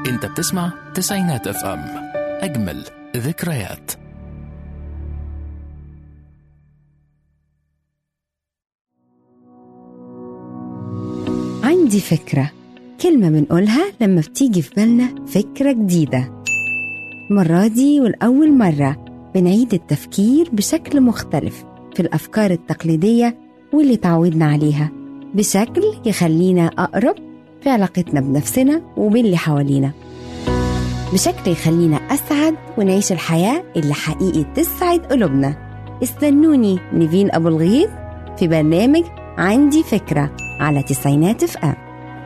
انت بتسمع تسعينات اف ام اجمل ذكريات عندي فكرة كلمة بنقولها لما بتيجي في بالنا فكرة جديدة المرة دي والأول مرة بنعيد التفكير بشكل مختلف في الأفكار التقليدية واللي تعودنا عليها بشكل يخلينا أقرب في علاقتنا بنفسنا وباللي حوالينا بشكل يخلينا أسعد ونعيش الحياة اللي حقيقي تسعد قلوبنا استنوني نيفين أبو الغيث في برنامج عندي فكرة على تسعينات اف ام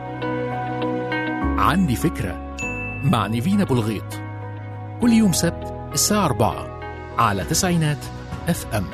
عندي فكرة مع نيفين أبو الغيط كل يوم سبت الساعة 4 على تسعينات اف ام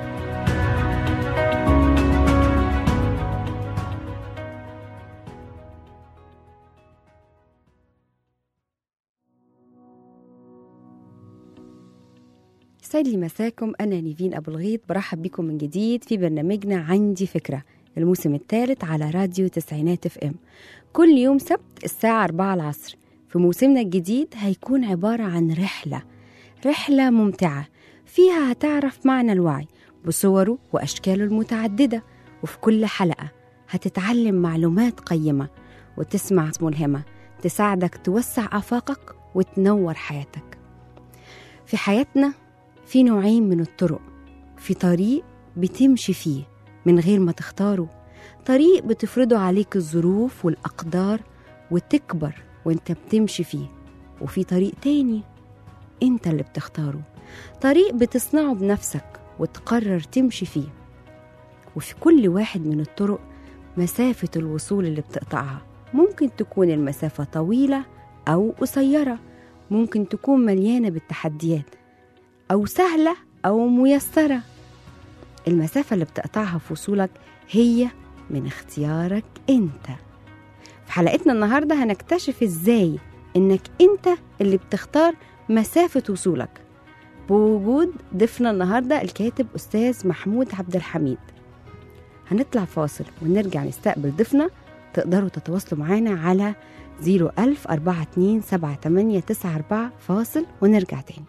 يسعد لي مساكم أنا نيفين أبو الغيط برحب بكم من جديد في برنامجنا عندي فكرة الموسم الثالث على راديو تسعينات اف ام كل يوم سبت الساعة 4 العصر في موسمنا الجديد هيكون عبارة عن رحلة رحلة ممتعة فيها هتعرف معنى الوعي بصوره وأشكاله المتعددة وفي كل حلقة هتتعلم معلومات قيمة وتسمع ملهمة تساعدك توسع آفاقك وتنور حياتك في حياتنا في نوعين من الطرق في طريق بتمشي فيه من غير ما تختاره طريق بتفرضه عليك الظروف والأقدار وتكبر وانت بتمشي فيه وفي طريق تاني انت اللي بتختاره طريق بتصنعه بنفسك وتقرر تمشي فيه وفي كل واحد من الطرق مسافة الوصول اللي بتقطعها ممكن تكون المسافة طويلة أو قصيرة ممكن تكون مليانة بالتحديات أو سهلة أو ميسرة المسافة اللي بتقطعها في وصولك هي من اختيارك انت في حلقتنا النهاردة هنكتشف ازاي انك انت اللي بتختار مسافة وصولك بوجود ضيفنا النهاردة الكاتب أستاذ محمود عبد الحميد هنطلع فاصل ونرجع نستقبل ضيفنا تقدروا تتواصلوا معانا على 01000 42 78 94 فاصل ونرجع تاني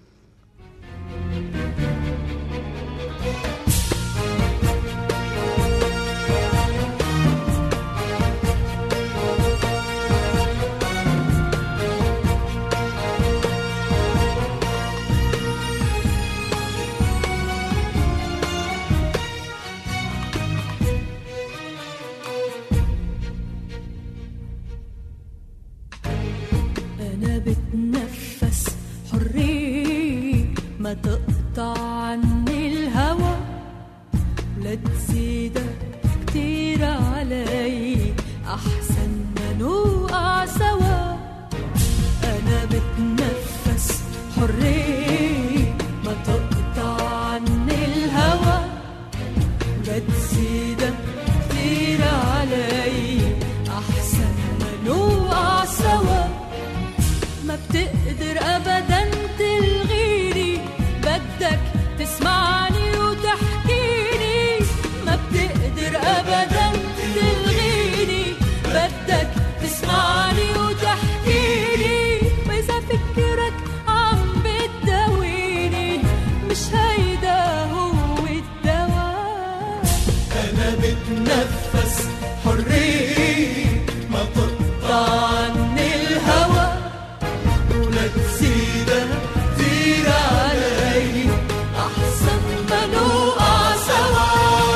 أنا بتنفس حرية ما تقطع عني الهوى لا تزيدك كتير علي أحسن ما نوقع سوا أنا بتنفس حرية ما تقطع عني الهوى لا تزيدك كتير علي أحسن ما نوقع سوا ما بتقدر ابدا تلغيني بدك تسمعني وتحكيني ما بتقدر ابدا تلغيني بدك تسمعني وتحكيني واذا فكرك عم بتداويني مش هيدا هو الدواء انا بتنفس حرية ما تقطع عني الهوى ولا تزيدها كتير علي أحسن ما نوقع سوا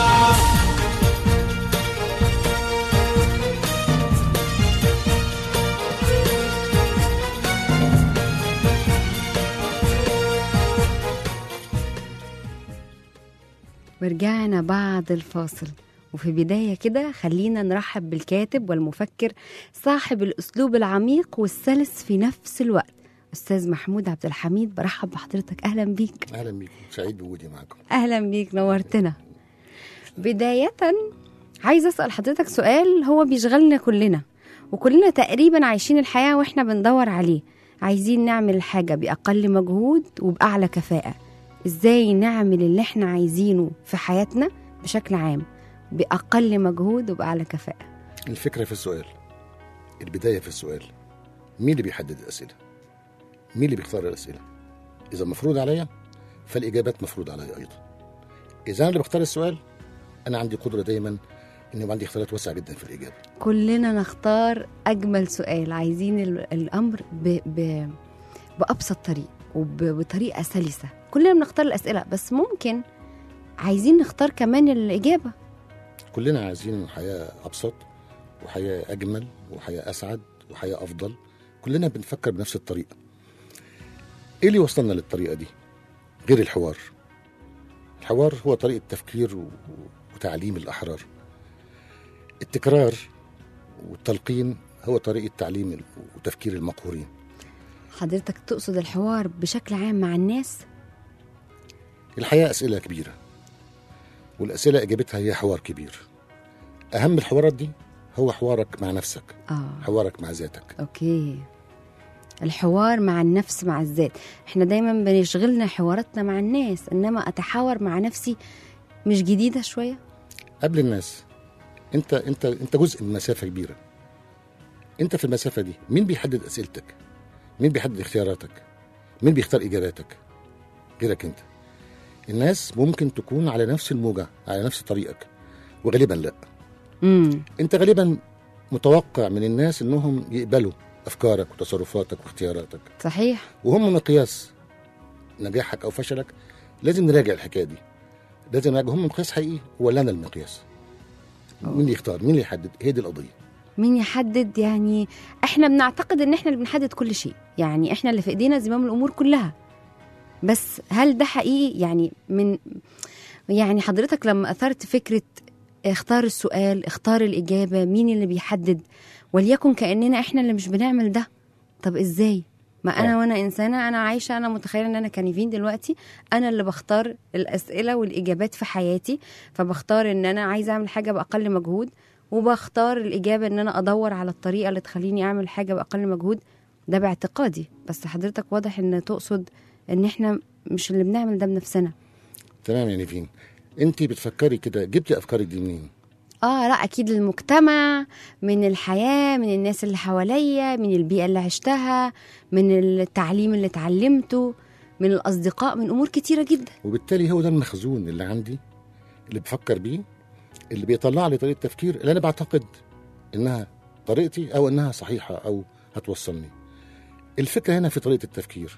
ورجعنا بعد الفاصل وفي بداية كده خلينا نرحب بالكاتب والمفكر صاحب الأسلوب العميق والسلس في نفس الوقت أستاذ محمود عبد الحميد برحب بحضرتك أهلا بيك اهلا بيكم سعيد بوجودي معكم أهلا بيك نورتنا بداية عايز أسأل حضرتك سؤال هو بيشغلنا كلنا وكلنا تقريبا عايشين الحياة وإحنا بندور عليه عايزين نعمل الحاجة بأقل مجهود وبأعلى كفاءة إزاي نعمل اللي إحنا عايزينه في حياتنا بشكل عام بأقل مجهود وبأعلى كفاءة الفكره في السؤال البدايه في السؤال مين اللي بيحدد الاسئله مين اللي بيختار الاسئله اذا مفروض عليا فالاجابات مفروض عليا ايضا اذا انا اللي بختار السؤال انا عندي قدره دايما ان يبقى عندي اختيارات واسعه جدا في الاجابه كلنا نختار اجمل سؤال عايزين ال- الامر ب... ب... بابسط طريق وبطريقه سلسه كلنا بنختار الاسئله بس ممكن عايزين نختار كمان الاجابه كلنا عايزين حياه ابسط وحياه اجمل وحياه اسعد وحياه افضل كلنا بنفكر بنفس الطريقه ايه اللي وصلنا للطريقه دي غير الحوار الحوار هو طريقه تفكير و- وتعليم الاحرار التكرار والتلقين هو طريقه تعليم ال- وتفكير المقهورين حضرتك تقصد الحوار بشكل عام مع الناس الحياه اسئله كبيره والاسئله اجابتها هي حوار كبير اهم الحوارات دي هو حوارك مع نفسك اه حوارك مع ذاتك اوكي الحوار مع النفس مع الذات احنا دايما بنشغلنا حواراتنا مع الناس انما اتحاور مع نفسي مش جديده شويه قبل الناس انت انت انت جزء من مسافه كبيره انت في المسافه دي مين بيحدد اسئلتك مين بيحدد اختياراتك مين بيختار اجاباتك غيرك انت الناس ممكن تكون على نفس الموجه على نفس طريقك وغالبا لا امم انت غالبا متوقع من الناس انهم يقبلوا افكارك وتصرفاتك واختياراتك صحيح وهم مقياس نجاحك او فشلك لازم نراجع الحكايه دي لازم نراجع هم مقياس حقيقي ولا انا المقياس مين اللي يختار مين اللي يحدد هي دي القضيه مين يحدد يعني احنا بنعتقد ان احنا اللي بنحدد كل شيء يعني احنا اللي في ايدينا زمام الامور كلها بس هل ده حقيقي يعني من يعني حضرتك لما اثرت فكره اختار السؤال اختار الاجابه مين اللي بيحدد وليكن كاننا احنا اللي مش بنعمل ده طب ازاي ما انا آه. وانا انسانه انا عايشه انا متخيله ان انا كنيفين دلوقتي انا اللي بختار الاسئله والاجابات في حياتي فبختار ان انا عايزه اعمل حاجه باقل مجهود وبختار الاجابه ان انا ادور على الطريقه اللي تخليني اعمل حاجه باقل مجهود ده باعتقادي بس حضرتك واضح ان تقصد ان احنا مش اللي بنعمل ده بنفسنا تمام يا نيفين انت بتفكري كده جبتي افكارك دي منين اه لا اكيد المجتمع من الحياه من الناس اللي حواليا من البيئه اللي عشتها من التعليم اللي اتعلمته من الاصدقاء من امور كتيره جدا وبالتالي هو ده المخزون اللي عندي اللي بفكر بيه اللي بيطلع لي طريقه تفكير اللي انا بعتقد انها طريقتي او انها صحيحه او هتوصلني الفكره هنا في طريقه التفكير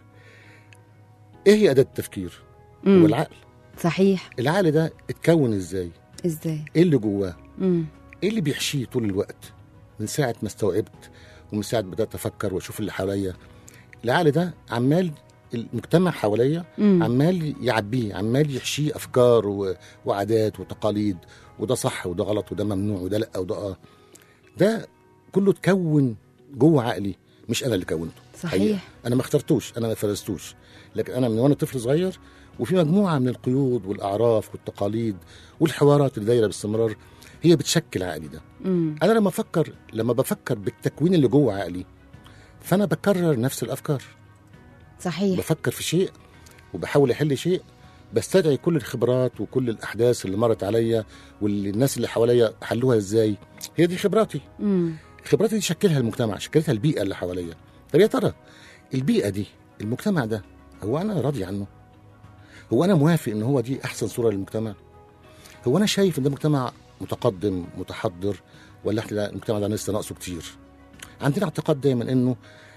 ايه هي اداه التفكير مم. هو العقل صحيح العقل ده اتكون ازاي ازاي ايه اللي جواه امم ايه اللي بيحشيه طول الوقت من ساعه ما استوعبت ومن ساعه بدات افكر واشوف اللي حواليا العقل ده عمال المجتمع حواليا مم. عمال يعبيه عمال يحشيه افكار و... وعادات وتقاليد وده صح وده غلط وده ممنوع وده لا وده اه ده كله اتكون جوه عقلي مش انا اللي كونته صحيح. حقيقة. انا ما اخترتوش انا ما فرزتوش لكن انا من وانا طفل صغير وفي مجموعه من القيود والاعراف والتقاليد والحوارات اللي دايره باستمرار هي بتشكل عقلي ده امم انا لما افكر لما بفكر بالتكوين اللي جوه عقلي فانا بكرر نفس الافكار صحيح بفكر في شيء وبحاول احل شيء بستدعي كل الخبرات وكل الاحداث اللي مرت عليا والناس اللي حواليا حلوها ازاي هي دي خبراتي امم خبراتي دي شكلها المجتمع شكلتها البيئه اللي حواليا طب يا ترى البيئه دي المجتمع ده هو انا راضي عنه هو انا موافق ان هو دي احسن صوره للمجتمع هو انا شايف ان ده مجتمع متقدم متحضر ولا احنا لا، المجتمع ده لسه ناقصه كتير عندنا اعتقاد دايما انه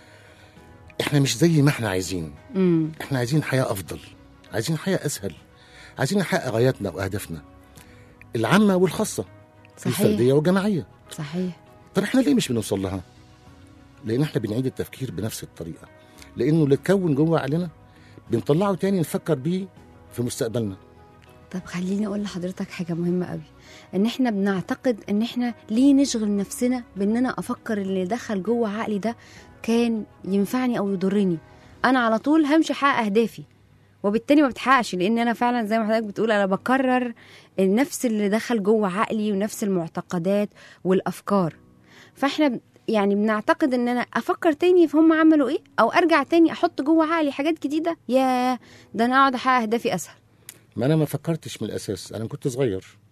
احنا مش زي ما احنا عايزين امم احنا عايزين حياه افضل عايزين حياه اسهل عايزين نحقق غاياتنا واهدافنا العامه والخاصه صحيح الفرديه والجماعيه صحيح طب احنا ليه مش بنوصل لها؟ لان احنا بنعيد التفكير بنفس الطريقه لانه اللي اتكون جوه عقلنا بنطلعه تاني نفكر بيه في مستقبلنا طب خليني اقول لحضرتك حاجه مهمه قوي ان احنا بنعتقد ان احنا ليه نشغل نفسنا بان انا افكر اللي دخل جوه عقلي ده كان ينفعني او يضرني انا على طول همشي احقق اهدافي وبالتالي ما بتحققش لان انا فعلا زي ما حضرتك بتقول انا بكرر نفس اللي دخل جوه عقلي ونفس المعتقدات والافكار فاحنا ب- يعني بنعتقد ان انا افكر تاني في هم عملوا ايه او ارجع تاني احط جوه عقلي حاجات جديده يا ده انا اقعد احقق اهدافي اسهل ما انا ما فكرتش من الاساس انا كنت صغير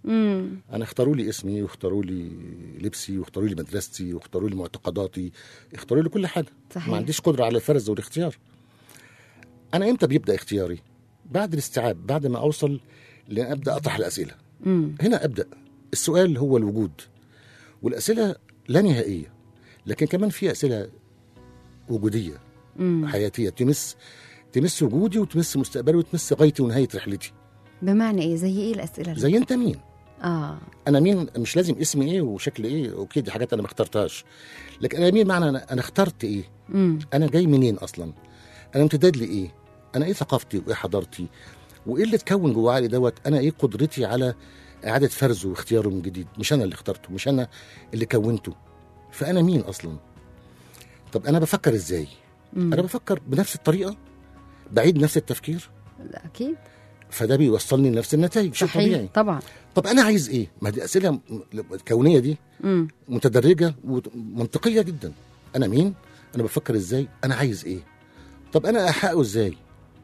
امم انا اختاروا لي اسمي واختاروا لي لبسي واختاروا لي مدرستي واختاروا لي معتقداتي اختاروا لي كل حاجه صحيح. ما عنديش قدره على الفرز والاختيار انا امتى بيبدا اختياري بعد الاستيعاب بعد ما اوصل لان ابدا اطرح الاسئله امم هنا ابدا السؤال هو الوجود والاسئله لا نهائيه لكن كمان في اسئله وجوديه امم حياتيه تمس تمس وجودي وتمس مستقبلي وتمس غايتي ونهايه رحلتي بمعنى ايه زي ايه الاسئله اللي- زي انت مين اه انا مين مش لازم اسمي ايه وشكلي ايه اوكي دي حاجات انا ما اخترتهاش لكن انا مين معنى انا, أنا اخترت ايه امم انا جاي منين اصلا انا امتداد لايه انا ايه ثقافتي وايه حضارتي وايه اللي اتكون جوه عقلي دوت انا ايه قدرتي على اعاده فرزه واختياره من جديد مش انا اللي اخترته مش انا اللي كونته فانا مين اصلا طب انا بفكر ازاي مم. انا بفكر بنفس الطريقه بعيد نفس التفكير اكيد فده بيوصلني لنفس النتائج شيء صحيح طبيعي طبعا طب انا عايز ايه ما دي اسئله م- الكونيه دي امم متدرجه ومنطقيه جدا انا مين انا بفكر ازاي انا عايز ايه طب انا احققه ازاي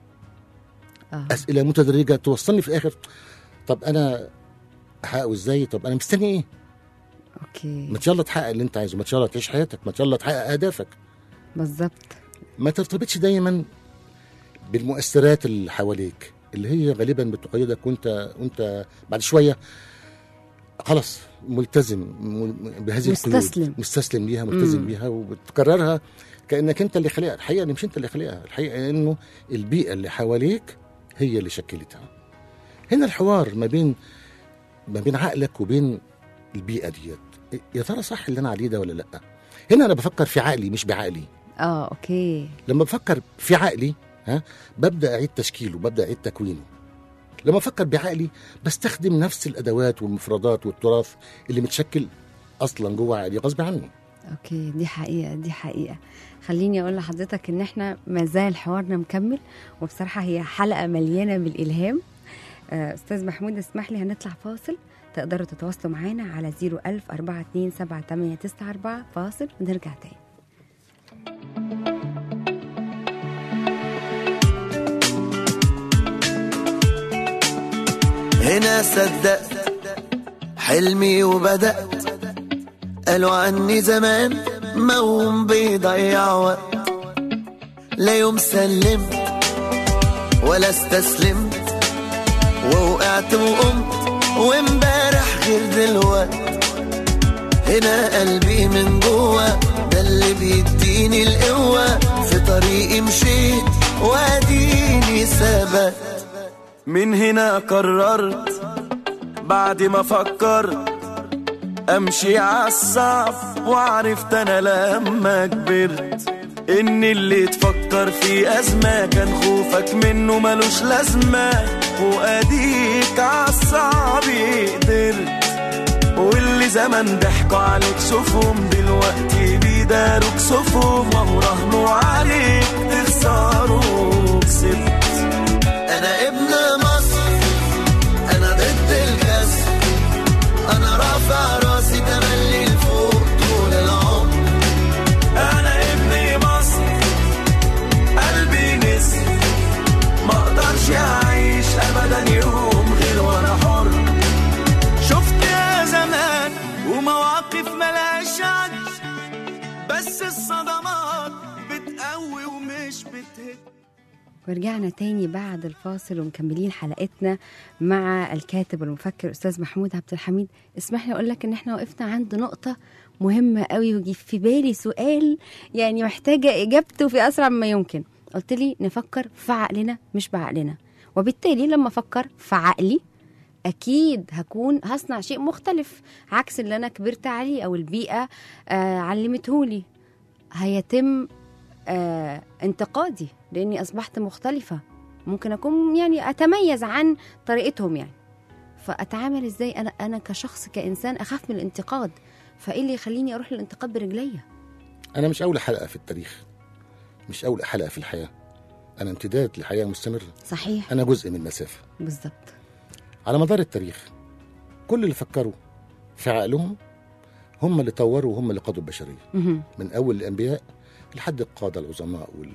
اه اسئله متدرجه توصلني في الاخر طب انا احققه ازاي طب انا مستني ايه اوكي ما يلا تحقق اللي انت عايزه ما يلا تعيش حياتك ما يلا تحقق اهدافك بالظبط ما ترتبطش دايما بالمؤثرات اللي حواليك اللي هي غالبا بتقيدك وانت وانت بعد شويه خلاص ملتزم م- بهذه القيود مستسلم. مستسلم ليها ملتزم مم. بيها وبتكررها كانك انت اللي خلقها الحقيقه إن مش انت اللي خلقها الحقيقه انه البيئه اللي حواليك هي اللي شكلتها هنا الحوار ما بين ما بين عقلك وبين البيئه ديت يا ترى صح اللي انا عليه ده ولا لا هنا انا بفكر في عقلي مش بعقلي اه اوكي لما بفكر في عقلي ها ببدا اعيد تشكيله ببدا اعيد تكوينه لما افكر بعقلي بستخدم نفس الادوات والمفردات والتراث اللي متشكل اصلا جوه عقلي غصب عني اوكي دي حقيقه دي حقيقه خليني اقول لحضرتك ان احنا ما زال حوارنا مكمل وبصراحه هي حلقه مليانه بالالهام آه، استاذ محمود اسمح لي هنطلع فاصل تقدروا تتواصلوا معانا على 01000 427 فاصل ونرجع تاني هنا صدقت حلمي وبدأت قالوا عني زمان موم بيضيع وقت لا يوم سلمت ولا استسلمت ووقعت وقمت وامبارح غير دلوقت هنا قلبي من جوه ده اللي بيديني القوة في طريقي مشيت واديني ثبت من هنا قررت بعد ما فكرت امشي عالصعب وعرفت انا لما كبرت ان اللي تفكر في ازمه كان خوفك منه ملوش لازمه واديك عالصعب قدرت واللي زمان ضحكوا عليك شوفهم دلوقتي بيداروك صفهم وهو راهنوا عليك تخسروا كسبت انا ابن مصر انا ضد الكسر انا رافع راسي تملي لفوق طول العمر انا ابن مصر قلبي نسر ما اقدرش اعيش ابدا يوم غير وانا حر شفت يا زمان ومواقف ملهاش عد بس الصدمات بتقوي ومش بتهد ورجعنا تاني بعد الفاصل ومكملين حلقتنا مع الكاتب والمفكر استاذ محمود عبد الحميد اسمح لي اقول لك ان احنا وقفنا عند نقطه مهمه قوي وجي في بالي سؤال يعني محتاجه اجابته في اسرع ما يمكن قلت لي نفكر في عقلنا مش بعقلنا وبالتالي لما افكر في عقلي اكيد هكون هصنع شيء مختلف عكس اللي انا كبرت عليه او البيئه آه علمتهولي هيتم آه انتقادي لاني اصبحت مختلفه ممكن اكون يعني اتميز عن طريقتهم يعني فاتعامل ازاي انا انا كشخص كانسان اخاف من الانتقاد فايه اللي يخليني اروح للانتقاد برجليا انا مش اول حلقه في التاريخ مش اول حلقه في الحياه انا امتداد لحياه مستمره صحيح انا جزء من مسافه بالظبط على مدار التاريخ كل اللي فكروا في عقلهم هم اللي طوروا وهم اللي قادوا البشريه مهم. من اول الانبياء لحد القاده العظماء وال...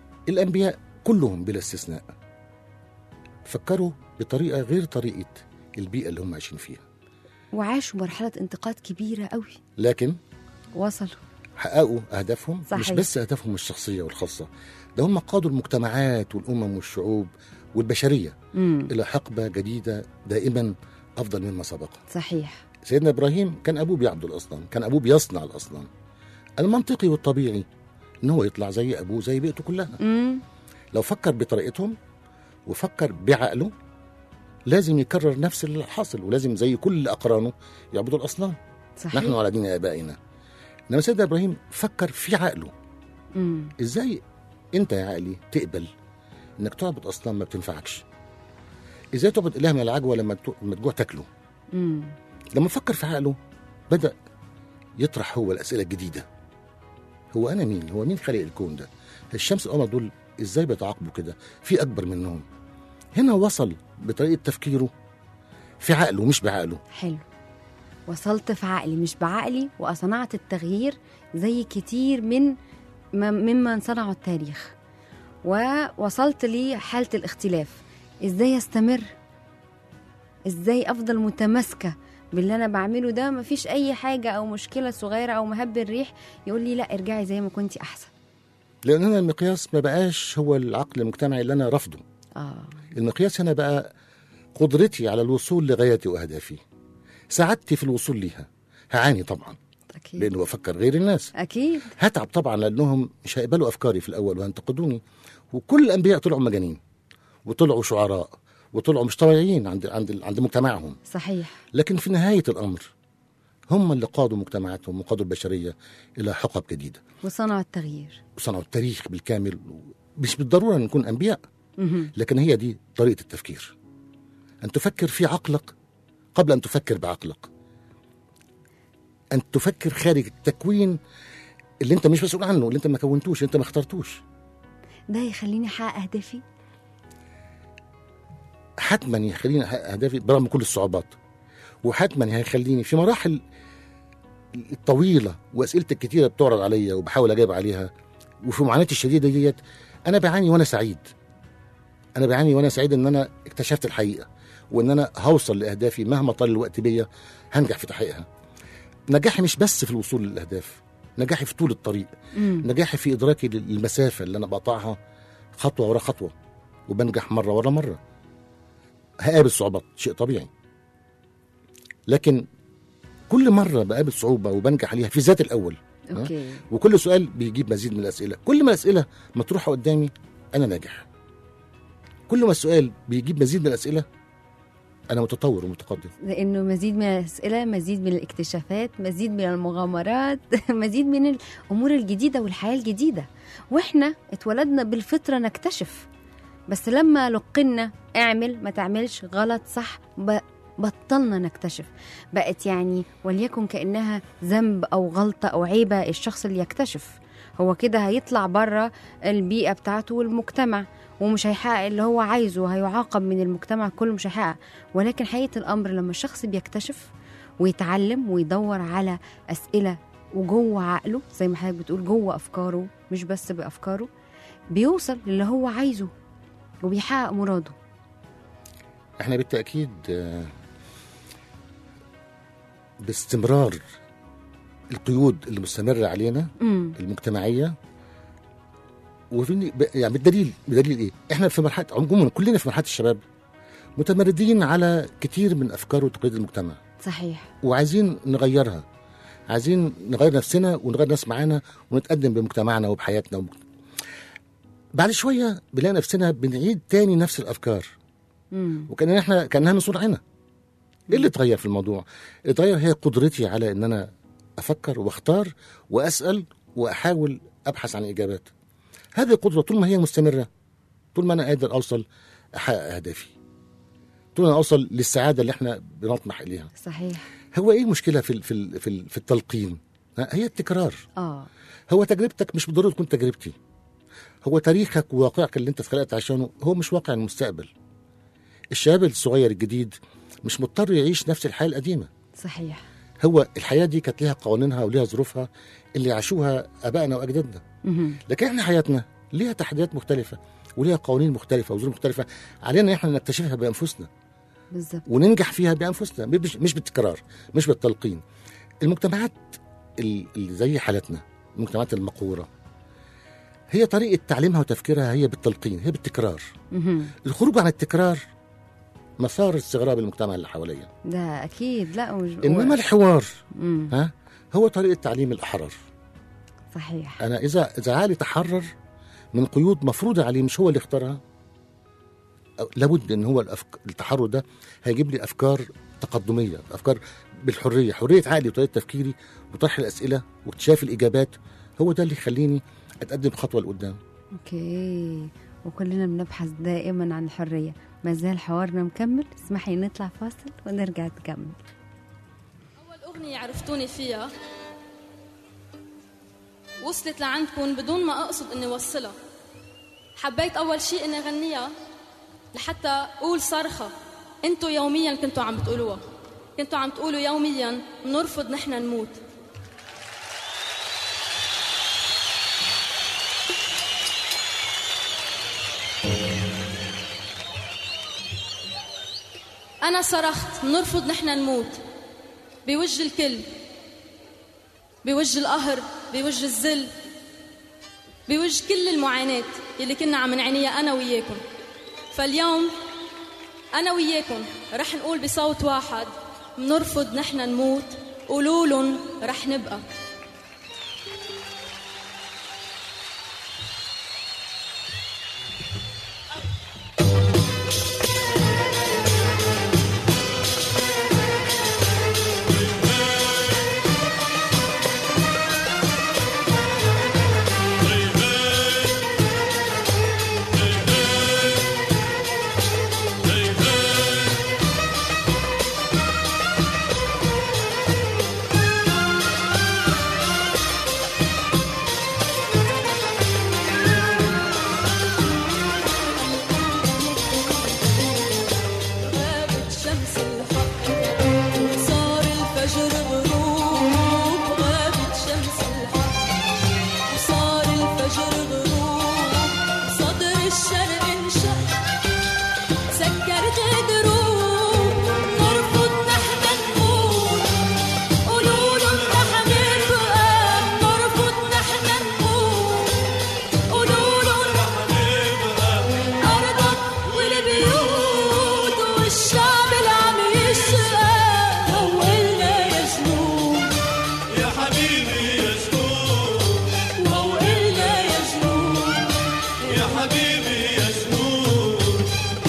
الانبياء كلهم بلا استثناء فكروا بطريقه غير طريقه البيئه اللي هم عايشين فيها وعاشوا مرحله انتقاد كبيره قوي لكن وصلوا حققوا اهدافهم صحيح. مش بس اهدافهم الشخصيه والخاصه ده هم قادوا المجتمعات والامم والشعوب والبشريه امم الى حقبه جديده دائما افضل مما سبق صحيح سيدنا ابراهيم كان ابوه بيعبد الاصنام كان ابوه بيصنع الاصنام المنطقي والطبيعي ان هو يطلع زي ابوه زي بيئته كلها امم لو فكر بطريقتهم وفكر بعقله لازم يكرر نفس اللي حاصل ولازم زي كل اقرانه يعبدوا الاصنام صحيح نحن على دين ابائنا انما سيدنا ابراهيم فكر في عقله امم ازاي انت يا عقلي تقبل انك تعبد اصنام ما بتنفعكش ازاي تعبد اله من العجوه لما تو- لما تجوع تاكله امم لما فكر في عقله بدا يطرح هو الاسئله الجديده هو انا مين هو مين خالق الكون ده الشمس والقمر دول ازاي بيتعاقبوا كده في اكبر منهم هنا وصل بطريقه تفكيره في عقله مش بعقله حلو وصلت في عقلي مش بعقلي وصنعت التغيير زي كتير من ما- ممن صنعوا التاريخ ووصلت لحالة الاختلاف ازاي استمر ازاي افضل متماسكة باللي انا بعمله ده مفيش اي حاجة او مشكلة صغيرة او مهب الريح يقول لي لا ارجعي زي ما كنتي احسن لان هنا المقياس ما بقاش هو العقل المجتمعي اللي انا رافضه اه المقياس هنا بقى قدرتي على الوصول لغايتي واهدافي سعادتي في الوصول ليها هعاني طبعا اكيد لانه بفكر غير الناس اكيد هتعب طبعا لانهم مش هيقبلوا افكاري في الاول وهينتقدوني وكل الانبياء طلعوا مجانين وطلعوا شعراء وطلعوا مش طبيعيين عند عند عند مجتمعهم صحيح لكن في نهايه الامر هم اللي قادوا مجتمعاتهم وقادوا البشريه الى حقب جديده وصنعوا التغيير وصنعوا التاريخ بالكامل مش بالضروره ان نكون انبياء مهم. لكن هي دي طريقه التفكير ان تفكر في عقلك قبل ان تفكر بعقلك ان تفكر خارج التكوين اللي انت مش مسؤول عنه اللي انت ما كونتوش اللي انت ما اخترتوش ده يخليني احقق اهدافي حتما يخليني احقق اهدافي برغم كل الصعوبات وحتما هيخليني في مراحل الطويله واسئلتي الكتيره بتعرض عليا وبحاول اجاوب عليها وفي معاناتي الشديده ديت انا بعاني وانا سعيد انا بعاني وانا سعيد ان انا اكتشفت الحقيقه وان انا هوصل لاهدافي مهما طال الوقت بيا هنجح في تحقيقها نجاحي مش بس في الوصول للاهداف نجاحي في طول الطريق مم. نجاحي في ادراكي للمسافه اللي انا بقطعها خطوه ورا خطوه وبنجح مره ورا مره هقابل صعوبات شيء طبيعي لكن كل مره بقابل صعوبه وبنجح عليها في ذات الاول ها؟ اوكي وكل سؤال بيجيب مزيد من الاسئله كل ما الاسئله مطروحه قدامي انا ناجح كل ما السؤال بيجيب مزيد من الاسئله انا متطور ومتقدم لانه مزيد من الاسئله مزيد من الاكتشافات مزيد من المغامرات مزيد من الامور الجديده والحياه الجديده واحنا اتولدنا بالفطره نكتشف بس لما لقنا اعمل ما تعملش غلط صح ب... بطلنا نكتشف بقت يعني وليكن كانها ذنب او غلطه او عيبه الشخص اللي يكتشف هو كده هيطلع بره البيئه بتاعته والمجتمع ومش هيحقق اللي هو عايزه هيعاقب من المجتمع كله مش هيحقق ولكن حقيقة الأمر لما الشخص بيكتشف ويتعلم ويدور على أسئلة وجوه عقله زي ما حضرتك بتقول جوه أفكاره مش بس بأفكاره بيوصل للي هو عايزه وبيحقق مراده احنا بالتاكيد آه، باستمرار القيود اللي مستمره علينا امم المجتمعيه وفي ب- يعني بالدليل بدليل ايه؟ احنا في مرحله عموما كلنا في مرحله الشباب متمردين على كتير من افكار وتقاليد المجتمع صحيح وعايزين نغيرها عايزين نغير نفسنا ونغير ناس معانا ونتقدم بمجتمعنا وبحياتنا ومجت... بعد شويه بنلاقي نفسنا بنعيد تاني نفس الافكار امم وكان احنا كانها من صنعنا ايه اللي اتغير في الموضوع؟ اللي اتغير هي قدرتي على ان انا افكر واختار واسال واحاول ابحث عن اجابات. هذه القدره طول ما هي مستمره طول ما انا قادر اوصل احقق اهدافي. طول ما انا اوصل للسعاده اللي احنا بنطمح اليها. صحيح هو ايه المشكله في ال- في ال- في ال- في التلقين؟ ها، هي التكرار. اه هو تجربتك مش بالضروره تكون تجربتي. هو تاريخك وواقعك اللي انت اتخلقت عشانه هو مش واقع المستقبل. الشباب الصغير الجديد مش مضطر يعيش نفس الحياه القديمه. صحيح هو الحياه دي كانت ليها قوانينها وليها ظروفها اللي عاشوها ابائنا واجدادنا. مهم. لكن احنا حياتنا ليها تحديات مختلفه وليها قوانين مختلفه وظروف مختلفه علينا احنا نكتشفها بانفسنا. بالظبط وننجح فيها بانفسنا مش مش بالتكرار مش بالتلقين المجتمعات ال- اللي زي حالتنا المجتمعات المقهوره هي طريقه تعليمها وتفكيرها هي بالتلقين هي بالتكرار مهم. الخروج عن التكرار مسار استغراب المجتمع اللي حواليا ده اكيد لا مش انما الحوار مم. ها هو طريقه تعليم الاحرار صحيح انا اذا اذا عالي تحرر من قيود مفروضه عليه مش هو اللي اختارها أو- لابد ان هو الأفك... التحرر ده هيجيب لي افكار تقدميه افكار بالحريه حريه عقلي وطريقه تفكيري وطرح الاسئله واكتشاف الاجابات هو ده اللي يخليني اتقدم خطوه لقدام اوكي وكلنا بنبحث دائما عن الحريه ما زال حوارنا مكمل اسمحي نطلع فاصل ونرجع نكمل أول أغنية عرفتوني فيها وصلت لعندكم بدون ما أقصد إني أوصلها حبيت أول شيء إني أغنيها لحتى أقول صرخة أنتوا يوميا كنتوا عم بتقولوها كنتوا عم تقولوا يوميا بنرفض نحن نموت أنا صرخت بنرفض نحن نموت بوجه الكل بوجه القهر بوجه الذل بوجه كل المعاناة اللي كنا عم نعانيها أنا وياكم فاليوم أنا وياكم رح نقول بصوت واحد بنرفض نحن نموت قولوا لهم رح نبقى غابت شمس الحق وصار الفجر غروب غابت شمس الحق وصار الفجر غروب صدر الشرق انشق سكرت دروب نرفض نحن نموت قولوا لهم نحن نبقى نرفض نحن نموت قولوا لهم أرضك والبيوت والشعب اللي عم يشقى هولنا يا جنود يا حبيبي يا جنود وهولنا يا جنود يا حبيبي يا جنود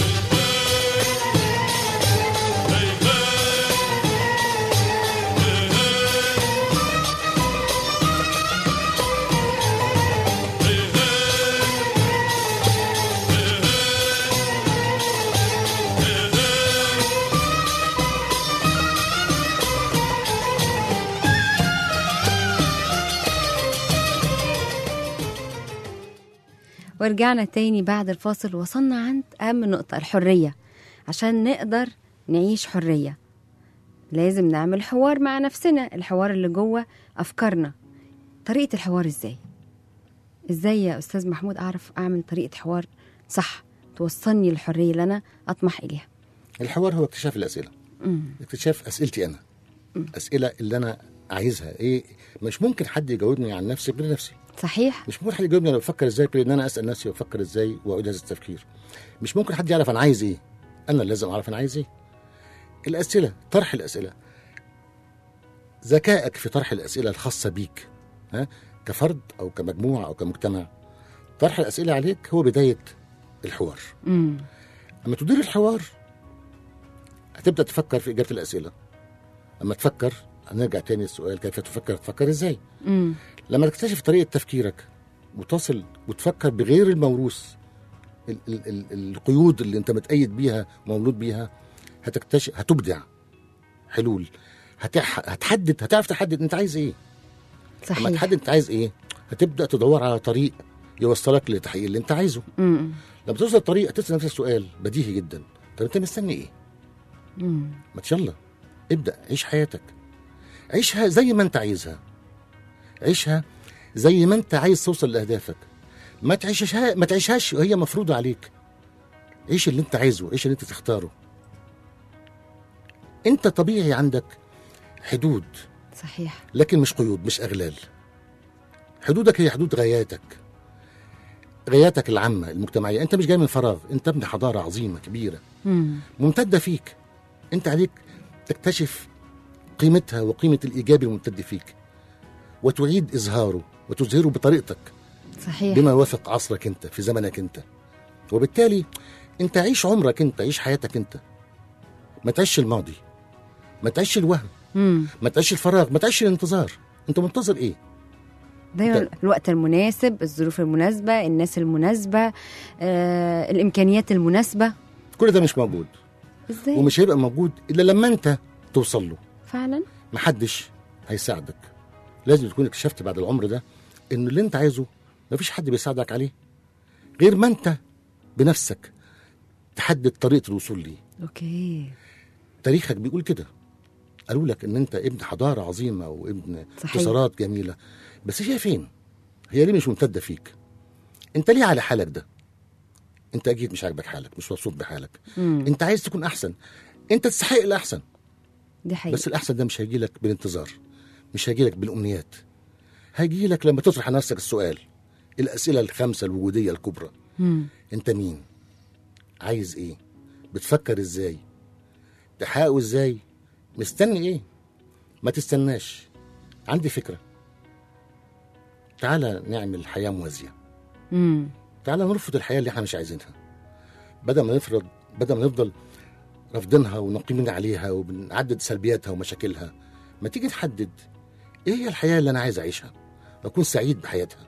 ورجعنا تاني بعد الفاصل وصلنا عند أهم نقطة الحرية عشان نقدر نعيش حرية لازم نعمل حوار مع نفسنا الحوار اللي جوه أفكارنا طريقة الحوار إزاي؟ إزاي يا أستاذ محمود أعرف أعمل طريقة حوار صح توصلني للحرية اللي أنا أطمح إليها الحوار هو اكتشاف الاسئله اكتشاف اسئلتي انا اسئله اللي انا عايزها ايه مش ممكن حد يجاوبني عن نفسي غير نفسي صحيح؟ مش ممكن حد يجاوبني انا بفكر ازاي غير ان انا اسال نفسي بفكر ازاي واعيد هذا التفكير مش ممكن حد يعرف انا عايز ايه انا لازم اعرف انا عايز ايه الاسئله طرح الاسئله ذكائك في طرح الاسئله الخاصه بيك ها كفرد او كمجموعه او كمجتمع طرح الاسئله عليك هو بدايه الحوار امم اما تدير الحوار هتبدا تفكر في اجابه الاسئله اما تفكر هنرجع تاني للسؤال كيف تفكر تفكر ازاي امم لما تكتشف طريقه تفكيرك وتصل وتفكر بغير الموروث ال- ال- ال- القيود اللي انت متأيد بيها ومولود بيها هتكتشف هتبدع حلول هتح... هتحدد هتعرف تحدد انت عايز ايه لما صحيح تحدد انت عايز ايه هتبدا تدور على طريق يوصلك للتحقيق اللي انت عايزه امم لما توصل الطريق تسال نفسك سؤال بديهي جدا طب انت مستني ايه امم ما يلا ابدا عيش حياتك عيشها زي ما انت عايزها عيشها زي ما انت عايز توصل لاهدافك ما تعيشها ما تعيشهاش وهي مفروضه عليك عيش اللي انت عايزه عيش اللي انت تختاره انت طبيعي عندك حدود صحيح لكن مش قيود مش اغلال حدودك هي حدود غاياتك غاياتك العامه المجتمعيه انت مش جاي من فراغ انت ابن حضاره عظيمه كبيره مم. ممتده فيك انت عليك تكتشف قيمتها وقيمه الايجابي الممتد فيك وتعيد اظهاره وتظهره بطريقتك صحيح بما يوافق عصرك انت في زمنك انت وبالتالي انت عيش عمرك انت عيش حياتك انت ما تعيش الماضي ما تعيش الوهم مم. ما تعيش الفراغ ما تعيش الانتظار انت منتظر ايه دايما ده- الوقت المناسب الظروف المناسبة الناس المناسبة آه، الإمكانيات المناسبة كل ده مش موجود ازاي ومش هيبقى موجود الا لما انت توصل له فعلا محدش هيساعدك لازم تكون اكتشفت بعد العمر ده ان اللي انت عايزه مفيش حد بيساعدك عليه غير ما انت بنفسك تحدد طريقه الوصول ليه اوكي تاريخك بيقول كده قالوا لك ان انت ابن حضاره عظيمه وابن صحيح. انتصارات جميله بس هي فين هي ليه مش ممتده فيك انت ليه على حالك ده انت اكيد مش عاجبك حالك مش مبسوط بحالك مم. انت عايز تكون احسن انت تستحق الاحسن دي حقيقة بس الاحسن ده مش هيجي لك بالانتظار مش هيجي لك بالامنيات هيجي لك لما تطرح على نفسك السؤال الاسئله الخمسه الوجوديه الكبرى مم. انت مين عايز ايه بتفكر ازاي تحققه ازاي مستني ايه ما تستناش عندي فكره تعالى نعمل حياه موازيه مم. تعالى نرفض الحياه اللي احنا مش عايزينها بدل ما نفرض بدل ما نفضل رافضينها ونقيمين عليها وبنعدد سلبياتها ومشاكلها ما تيجي تحدد ايه هي الحياه اللي انا عايز اعيشها واكون سعيد بحياتها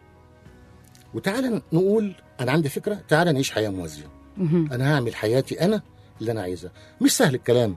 وتعالى نقول انا عندي فكره تعالى نعيش حياه موازيه مهم. انا هعمل حياتي انا اللي انا عايزها مش سهل الكلام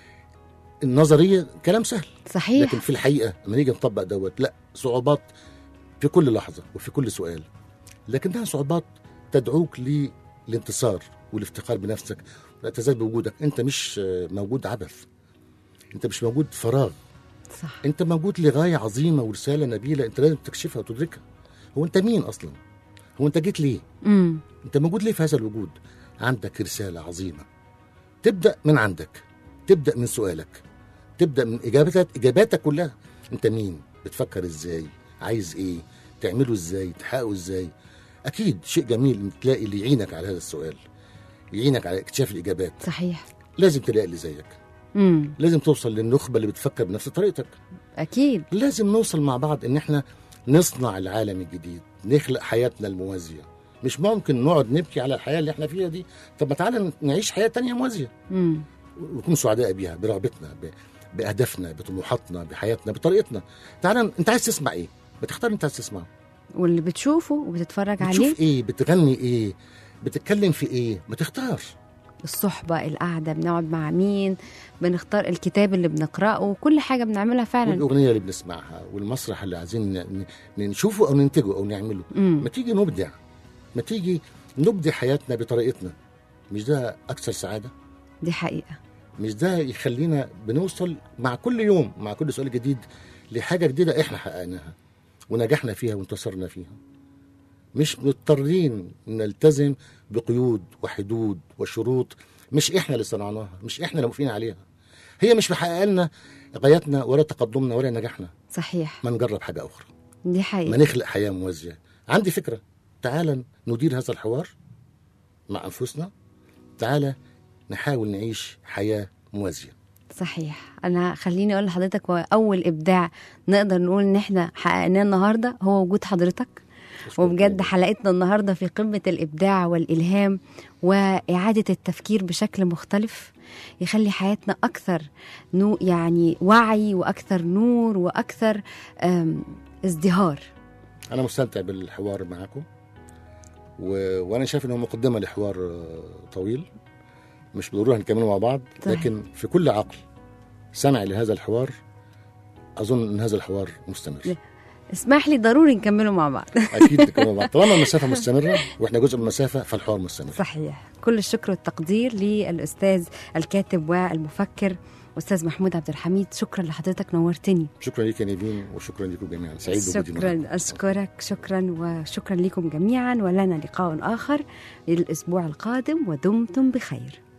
النظريه كلام سهل صحيح لكن في الحقيقه لما نيجي نطبق دوت لا صعوبات في كل لحظه وفي كل سؤال لكنها صعوبات تدعوك للانتصار والافتخار بنفسك والاعتزاز بوجودك انت مش آه، موجود عبث انت مش موجود فراغ صح انت موجود لغايه عظيمه ورساله نبيله انت لازم تكشفها وتدركها هو انت مين اصلا هو انت جيت ليه مم. انت موجود ليه في هذا الوجود عندك رساله عظيمه تبدا من عندك تبدا من سؤالك تبدا من اجابتك اجاباتك كلها انت مين بتفكر ازاي عايز ايه تعمله ازاي تحققه ازاي اكيد شيء جميل ان تلاقي اللي يعينك على هذا السؤال يعينك على اكتشاف الاجابات صحيح لازم تلاقي اللي زيك مم. لازم توصل للنخبه اللي بتفكر بنفس طريقتك أكيد لازم نوصل مع بعض ان احنا نصنع العالم الجديد نخلق حياتنا الموازيه مش ممكن نقعد نبكي على الحياه اللي احنا فيها دي طب ما تعالى نعيش حياه تانية موازيه مم. ونكون سعداء بيها برغبتنا ب... باهدافنا بطموحاتنا بحياتنا بطريقتنا تعالى انت عايز تسمع ايه بتختار انت عايز تسمعه واللي بتشوفه وبتتفرج عليه بتشوف ايه بتغني ايه بتتكلم في ايه ما تختار الصحبة القعدة بنقعد مع مين بنختار الكتاب اللي بنقرأه كل حاجة بنعملها فعلا والاغنيه اللي بنسمعها والمسرح اللي عايزين ن- ن- نشوفه او ننتجه او نعمله مم. ما تيجي نبدع ما تيجي نبدع حياتنا بطريقتنا مش ده اكثر سعاده دي حقيقة مش ده يخلينا بنوصل مع كل يوم مع كل سؤال جديد لحاجه جديده احنا حققناها ونجحنا فيها وانتصرنا فيها مش مضطرين نلتزم بقيود وحدود وشروط مش احنا اللي صنعناها مش احنا اللي موافقين عليها هي مش محققه لنا غاياتنا ولا تقدمنا ولا نجاحنا صحيح ما نجرب حاجه اخرى دي ما حقيقة نخلق حياه موازيه عندي فكره تعالى ندير هذا الحوار مع انفسنا تعالى نحاول نعيش حياه موازيه صحيح أنا خليني أقول لحضرتك هو أول إبداع نقدر نقول إن إحنا حققناه النهاردة هو وجود حضرتك وبجد حلقتنا النهاردة في قمة الإبداع والإلهام وإعادة التفكير بشكل مختلف يخلي حياتنا أكثر نو يعني وعي وأكثر نور وأكثر أم، ازدهار انا مستمتع بالحوار معاكم و... وانا شايف انه مقدمه لحوار آه، طويل مش بالضروره هنكمله مع بعض صحيح. لكن في كل عقل سمع لهذا الحوار اظن ان هذا الحوار مستمر اسمح لي ضروري نكمله مع بعض اكيد نكمله مع بعض طالما المسافه مستمره واحنا جزء من المسافه فالحوار مستمر صحيح كل الشكر والتقدير للأستاذ الكاتب والمفكر أستاذ محمود عبد الحميد شكرا لحضرتك نورتني شكرا لك يا نيفين وشكرا لكم جميعا سعيد بوجودي معكم. شكرا أشكرك شكرا وشكرا لكم جميعا ولنا لقاء آخر الأسبوع القادم ودمتم بخير